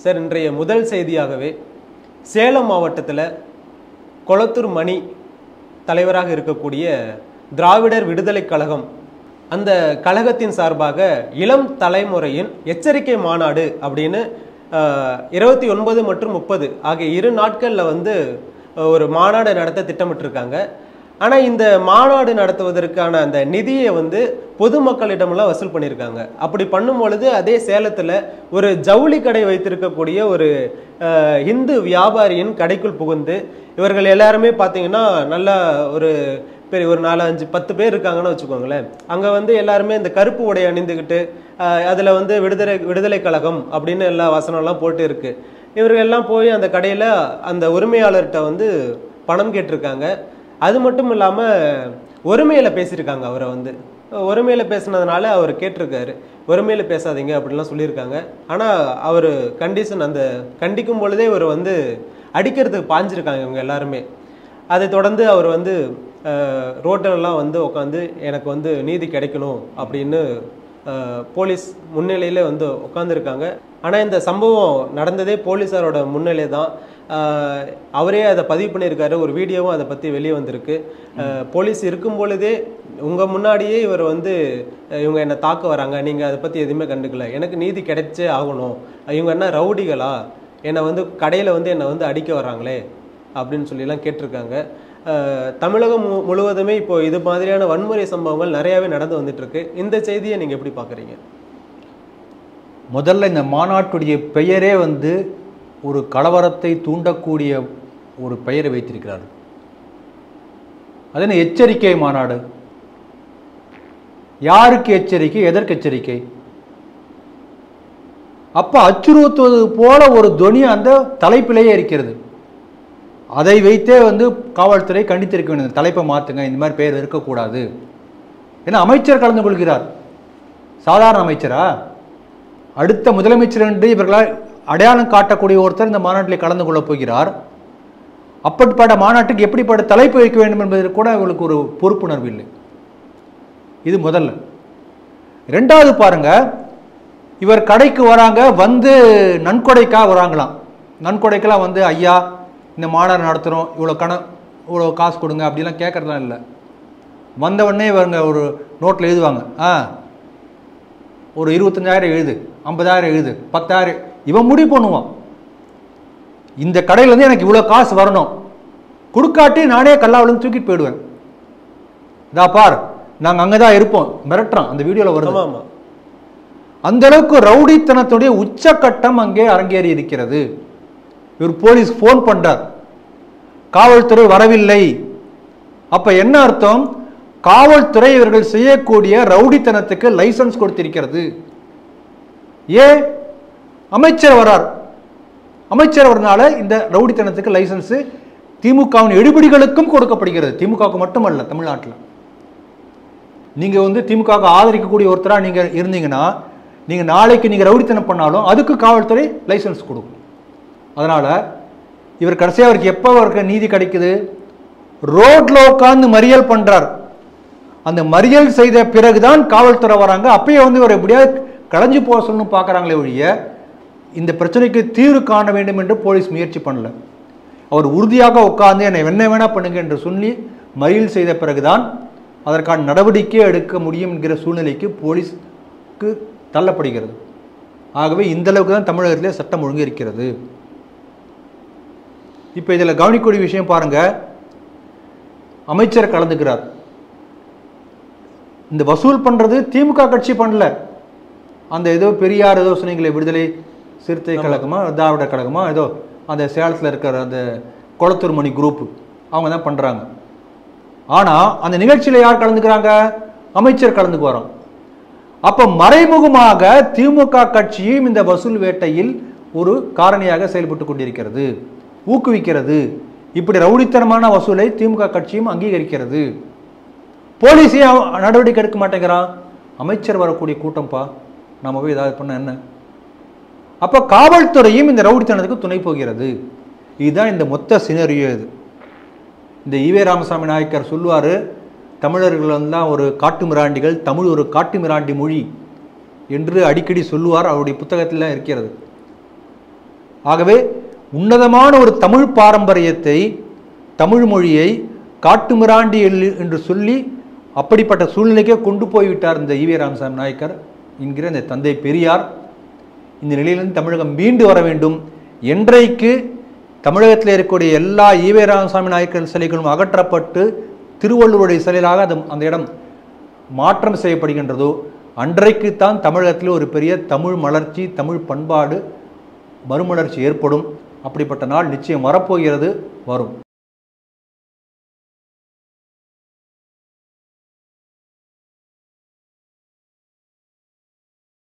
sir இன்றைய முதல் செய்தியாகவே சேலம் மாவட்டத்தில் கொளத்தூர் மணி தலைவராக இருக்கக்கூடிய திராவிடர் விடுதலைக் கழகம் அந்த கழகத்தின் சார்பாக இளம் தலைமுறையின் எச்சரிக்கை மாநாடு அப்படின்னு இருபத்தி ஒன்பது மற்றும் முப்பது ஆகிய இரு நாட்களில் வந்து அஹ், ஒரு மாநாடு நடத்த திட்டமிட்டிருக்காங்க ஆனால் இந்த மாநாடு நடத்துவதற்கான அந்த நிதியை வந்து பொதுமக்களிடமெல்லாம் வசூல் பண்ணியிருக்காங்க அப்படி பண்ணும் பொழுது அதே சேலத்தில் ஒரு ஜவுளி கடை வைத்திருக்கக்கூடிய ஒரு அஹ், இந்து வியாபாரியின் கடைக்குள் புகுந்து இவர்கள் எல்லாருமே பார்த்தீங்கன்னா நல்ல ஒரு பெரிய ஒரு நாலு அஞ்சு பத்து பேர் இருக்காங்கன்னு வச்சுக்கோங்களேன் அங்கே வந்து எல்லாருமே இந்த கருப்பு உடை அணிந்துக்கிட்டு அதில் வந்து விடுதலை விடுதலை கழகம் அப்படின்னு எல்லா வசனம்லாம் போட்டு இருக்கு இவர்கள் எல்லாம் போய் அந்த கடையில் அந்த உரிமையாளர்கிட்ட வந்து பணம் கேட்டிருக்காங்க அது மட்டும் இல்லாமல் ஒருமையில் பேசியிருக்காங்க அவரை வந்து ஒருமையில் பேசுனதுனால அவர் கேட்டிருக்காரு ஒருமையில் பேசாதீங்க அப்படின்லாம் சொல்லியிருக்காங்க ஆனால் அவர் கண்டிஷன் அந்த கண்டிக்கும் பொழுதே இவர் வந்து அடிக்கிறதுக்கு பாஞ்சிருக்காங்க இவங்க எல்லாருமே அதை தொடர்ந்து அவர் வந்து அஹ், ரோட்டிலெல்லாம் வந்து உட்காந்து எனக்கு வந்து நீதி கிடைக்கணும் அப்படின்னு அஹ், போலீஸ் முன்னிலையில வந்து உட்காந்துருக்காங்க ஆனால் இந்த சம்பவம் நடந்ததே போலீஸாரோட முன்னிலை தான் அஹ், அவரே அதை பதிவு பண்ணியிருக்காரு ஒரு வீடியோவும் அதை பற்றி வெளியே வந்திருக்கு அஹ், போலீஸ் இருக்கும் பொழுதே உங்கள் முன்னாடியே இவர் வந்து அஹ், இவங்க என்னை தாக்க வராங்க நீங்கள் அதை பற்றி எதுவுமே கண்டுக்கல எனக்கு நீதி கிடைச்சே ஆகணும் இவங்க என்ன ரவுடிகளா என்னை வந்து கடையில் வந்து என்னை வந்து அடிக்க வராங்களே அப்படின்னு சொல்லிலாம் கேட்டிருக்காங்க அஹ், தமிழகம் மு- முழுவதுமே இப்போ இது மாதிரியான வன்முறை சம்பவங்கள் நிறையாவே நடந்து வந்துட்டு இருக்கு இந்த செய்தியை நீங்க எப்படி பாக்குறீங்க முதல்ல இந்த மாநாட்டுடைய பெயரே வந்து ஒரு கலவரத்தை தூண்டக்கூடிய ஒரு பெயரை வைத்திருக்கிறார் அது என்ன எச்சரிக்கை மாநாடு யாருக்கு எச்சரிக்கை எதற்கு எச்சரிக்கை அப்ப அச்சுறுத்துவது போல ஒரு துணி அந்த தலைப்பிலேயே இருக்கிறது அதை வைத்தே வந்து காவல்துறை கண்டித்திருக்க வேண்டியது தலைப்பை மாற்றுங்க இந்த மாதிரி பெயர் இருக்கக்கூடாது ஏன்னா அமைச்சர் கலந்து கொள்கிறார் சாதாரண அமைச்சரா அடுத்த முதலமைச்சர் என்று இவர்களால் அடையாளம் காட்டக்கூடிய ஒருத்தர் இந்த மாநாட்டில் கலந்து கொள்ளப் போகிறார் அப்படிப்பட்ட மாநாட்டுக்கு எப்படிப்பட்ட தலைப்பு வைக்க வேண்டும் என்பதற்கு கூட இவர்களுக்கு ஒரு பொறுப்புணர்வு இல்லை இது முதல்ல ரெண்டாவது பாருங்க இவர் கடைக்கு வராங்க வந்து நன்கொடைக்காக வராங்களாம் நன்கொடைக்கெல்லாம் வந்து ஐயா இந்த மாநாடு நடத்துகிறோம் இவ்வளோ கண இவ்வளோ காசு கொடுங்க அப்படிலாம் கேட்கறதுலாம் இல்லை வந்த உடனே இவங்க ஒரு நோட்டில் எழுதுவாங்க ஆ ஒரு இருபத்தஞ்சாயிரம் எழுது ஐம்பதாயிரம் எழுது பத்தாயிரம் இவன் முடிவு பண்ணுவான் இந்த கடையிலேருந்து எனக்கு இவ்வளோ காசு வரணும் கொடுக்காட்டி நானே கல்லாவிலேருந்து தூக்கிட்டு போயிடுவேன் இதா பார் நாங்கள் அங்கே தான் இருப்போம் மிரட்டுறான் அந்த வீடியோவில் வருது ஆமா ஆமா அந்த அளவுக்கு ரவுடித்தனத்துடைய உச்சக்கட்டம் அங்கே அரங்கேறி இருக்கிறது இவர் போலீஸ் ஃபோன் பண்றார் காவல்துறை வரவில்லை அப்ப என்ன அர்த்தம் காவல்துறை இவர்கள் செய்யக்கூடிய ரவுடித்தனத்துக்கு லைசன்ஸ் கொடுத்திருக்கிறது ஏ அமைச்சர் வரார் அமைச்சர் வரனால இந்த ரவுடித்தனத்துக்கு லைசன்ஸ் திமுகவின் எடுபிடிகளுக்கும் கொடுக்கப்படுகிறது திமுகவுக்கு மட்டுமல்ல தமிழ்நாட்டில் நீங்க வந்து திமுகவுக்கு ஆதரிக்கக்கூடிய ஒருத்தரா நீங்க இருந்தீங்கன்னா நீங்க நாளைக்கு நீங்க ரவுடித்தனம் பண்ணாலும் அதுக்கு காவல்துறை லைசன்ஸ் கொடுக்கும் அதனால இவர் கடைசியா அவருக்கு எப்போ அவருக்கு நீதி கிடைக்குது ரோட்ல உட்கார்ந்து மறியல் பண்றார் அந்த மறியல் செய்த பிறகுதான் காவல்துறை வராங்க அப்பயே வந்து இவர் எப்படியாவது களைஞ்சு போக சொல்லணும் பார்க்கறாங்களே ஒழிய இந்த பிரச்சனைக்கு தீர்வு காண வேண்டும் என்று போலீஸ் முயற்சி பண்ணல அவர் உறுதியாக உட்கார்ந்து என்னை என்ன வேணா பண்ணுங்க என்று சொல்லி மறியல் செய்த பிறகுதான் அதற்கான நடவடிக்கை எடுக்க முடியும் என்கிற சூழ்நிலைக்கு போலீஸ்க்கு தள்ளப்படுகிறது ஆகவே இந்த அளவுக்கு தான் தமிழகத்திலே சட்டம் ஒழுங்கு இருக்கிறது இப்போ இதில் கவனிக்கக்கூடிய விஷயம் பாருங்க அமைச்சர் கலந்துக்கிறார் இந்த வசூல் பண்றது திமுக கட்சி பண்ணல அந்த ஏதோ பெரியார் ஏதோ சொன்னீங்களே விடுதலை சிறுத்தை கழகமா திராவிட கழகமா ஏதோ அந்த சேலத்தில் இருக்கிற அந்த கொளத்தூர் மணி குரூப் அவங்க தான் பண்றாங்க ஆனா அந்த நிகழ்ச்சியில யார் கலந்துக்கிறாங்க அமைச்சர் கலந்துக்கு வரோம் அப்ப மறைமுகமாக திமுக கட்சியும் இந்த வசூல் வேட்டையில் ஒரு காரணியாக செயல்பட்டு கொண்டிருக்கிறது ஊக்குவிக்கிறது இப்படி ரவுடித்தனமான வசூலை திமுக கட்சியும் அங்கீகரிக்கிறது போலீஸே அவன் நடவடிக்கை எடுக்க மாட்டேங்கிறான் அமைச்சர் வரக்கூடிய கூட்டம்ப்பா நாம போய் ஏதாவது பண்ண என்ன அப்ப காவல்துறையும் இந்த ரவுடித்தனத்துக்கு துணை போகிறது இதுதான் இந்த மொத்த சினரியோ இது இந்த ஈவே ராமசாமி நாயக்கர் சொல்லுவார் தமிழர்கள் தான் ஒரு காட்டு மிராண்டிகள் தமிழ் ஒரு காட்டு மிராண்டி மொழி என்று அடிக்கடி சொல்லுவார் அவருடைய புத்தகத்தில் இருக்கிறது ஆகவே உன்னதமான ஒரு தமிழ் பாரம்பரியத்தை தமிழ் மொழியை காட்டுமிராண்டி எல்- என்று சொல்லி அப்படிப்பட்ட சூழ்நிலைக்கே கொண்டு போய்விட்டார் இந்த ஈவே ராமசாமி நாயக்கர் என்கிற இந்த தந்தை பெரியார் இந்த நிலையிலிருந்து தமிழகம் மீண்டு வர வேண்டும் என்றைக்கு தமிழகத்தில் இருக்கக்கூடிய எல்லா ஈவே ராமசாமி நாயக்கர் சிலைகளும் அகற்றப்பட்டு திருவள்ளுவருடைய சிலைகளாக அது அந்த இடம் மாற்றம் செய்யப்படுகின்றதோ அன்றைக்குத்தான் தமிழகத்தில் ஒரு பெரிய தமிழ் மலர்ச்சி தமிழ் பண்பாடு மறுமலர்ச்சி ஏற்படும் அப்படிப்பட்ட நாள் நிச்சயம் வரப்போகிறது வரும்